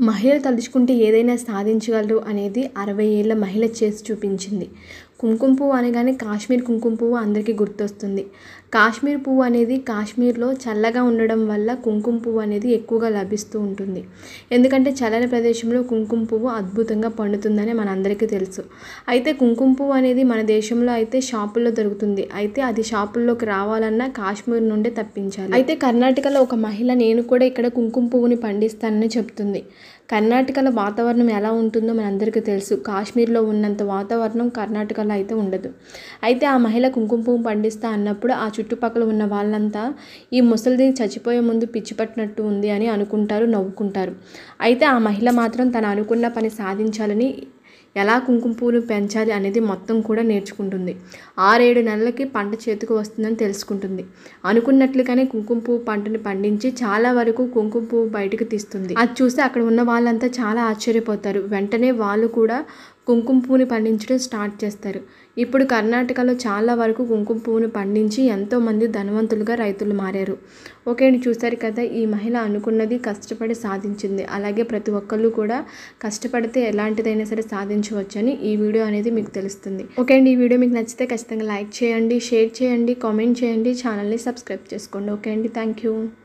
మహిళ తలుచుకుంటే ఏదైనా సాధించగలరు అనేది అరవై ఏళ్ళ మహిళ చేసి చూపించింది కుంకుమ పువ్వు అనగానే కాశ్మీర్ కుంకుమ పువ్వు అందరికీ గుర్తొస్తుంది కాశ్మీర్ పువ్వు అనేది కాశ్మీర్లో చల్లగా ఉండడం వల్ల కుంకుమ పువ్వు అనేది ఎక్కువగా లభిస్తూ ఉంటుంది ఎందుకంటే చల్లని ప్రదేశంలో కుంకుమ పువ్వు అద్భుతంగా పండుతుందని మనందరికీ తెలుసు అయితే కుంకుమ పువ్వు అనేది మన దేశంలో అయితే షాపుల్లో దొరుకుతుంది అయితే అది షాపుల్లోకి రావాలన్నా కాశ్మీర్ నుండే తప్పించాలి అయితే కర్ణాటకలో ఒక మహిళ నేను కూడా ఇక్కడ కుంకుమ పువ్వుని పండిస్తానని చెప్తుంది కర్ణాటకలో వాతావరణం ఎలా ఉంటుందో మనందరికీ తెలుసు కాశ్మీర్లో ఉన్నంత వాతావరణం కర్ణాటకలో అయితే ఉండదు అయితే ఆ మహిళ కుంకుమ పువ్వు పండిస్తా అన్నప్పుడు ఆ చుట్టుపక్కల ఉన్న వాళ్ళంతా ఈ ముసలిది చచ్చిపోయే ముందు పిచ్చి పట్టినట్టు ఉంది అని అనుకుంటారు నవ్వుకుంటారు అయితే ఆ మహిళ మాత్రం తను అనుకున్న పని సాధించాలని ఎలా కుంకుమ పువ్వును పెంచాలి అనేది మొత్తం కూడా నేర్చుకుంటుంది ఆరేడు నెలలకి పంట చేతికి వస్తుందని తెలుసుకుంటుంది అనుకున్నట్లుగానే కుంకుమ పువ్వు పంటని పండించి చాలా వరకు కుంకుమ పువ్వు బయటకు తీస్తుంది అది చూసి అక్కడ ఉన్న వాళ్ళంతా చాలా ఆశ్చర్యపోతారు వెంటనే వాళ్ళు కూడా కుంకుమ పువ్వుని పండించడం స్టార్ట్ చేస్తారు ఇప్పుడు కర్ణాటకలో చాలా వరకు కుంకుమ పువ్వును పండించి ఎంతోమంది ధనవంతులుగా రైతులు మారారు ఓకే అండి చూసారు కదా ఈ మహిళ అనుకున్నది కష్టపడి సాధించింది అలాగే ప్రతి ఒక్కళ్ళు కూడా కష్టపడితే ఎలాంటిదైనా సరే సాధించవచ్చని ఈ వీడియో అనేది మీకు తెలుస్తుంది ఓకే అండి ఈ వీడియో మీకు నచ్చితే ఖచ్చితంగా లైక్ చేయండి షేర్ చేయండి కామెంట్ చేయండి ఛానల్ని సబ్స్క్రైబ్ చేసుకోండి ఓకే అండి థ్యాంక్ యూ